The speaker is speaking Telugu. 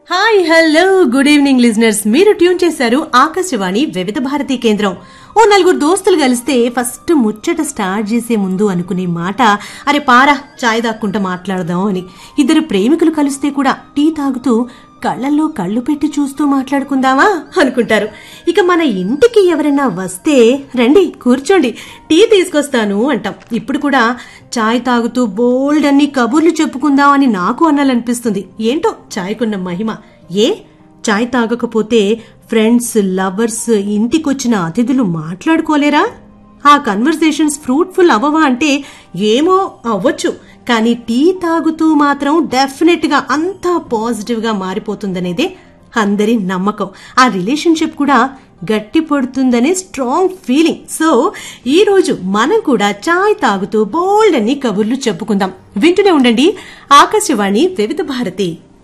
hi hello good evening listeners మీరు ట్యూన్ చేశారు ఆకాశవాణి వివిధ భారతి కేంద్రం ఓ నలుగురు దోస్తులు కలిస్తే ఫస్ట్ ముచ్చట స్టార్ట్ చేసే ముందు అనుకునే మాట అరే పారా చాయ్ దాక్కుంటా మాట్లాడదాం అని ఇద్దరు ప్రేమికులు కలిస్తే కూడా టీ తాగుతూ కళ్ళల్లో కళ్ళు పెట్టి చూస్తూ మాట్లాడుకుందామా అనుకుంటారు ఇక మన ఇంటికి ఎవరైనా వస్తే రండి కూర్చోండి టీ తీసుకొస్తాను అంటాం ఇప్పుడు కూడా చాయ్ తాగుతూ బోల్డ్ అన్ని కబుర్లు చెప్పుకుందాం అని నాకు అనాలనిపిస్తుంది ఏంటో చాయ్కున్న మహిమ ఏ చాయ్ తాగకపోతే ఫ్రెండ్స్ లవర్స్ ఇంటికొచ్చిన అతిథులు మాట్లాడుకోలేరా ఆ కన్వర్సేషన్స్ ఫ్రూట్ఫుల్ అవ్వవా అంటే ఏమో అవ్వచ్చు కానీ టీ తాగుతూ మాత్రం డెఫినెట్ గా అంతా పాజిటివ్ గా మారిపోతుందనేదే అందరి నమ్మకం ఆ రిలేషన్షిప్ కూడా గట్టి పడుతుందనే స్ట్రాంగ్ ఫీలింగ్ సో ఈ రోజు మనం కూడా చాయ్ తాగుతూ బోల్డ్ అని కబుర్లు చెప్పుకుందాం వింటూనే ఉండండి ఆకాశవాణి వివిధ భారతి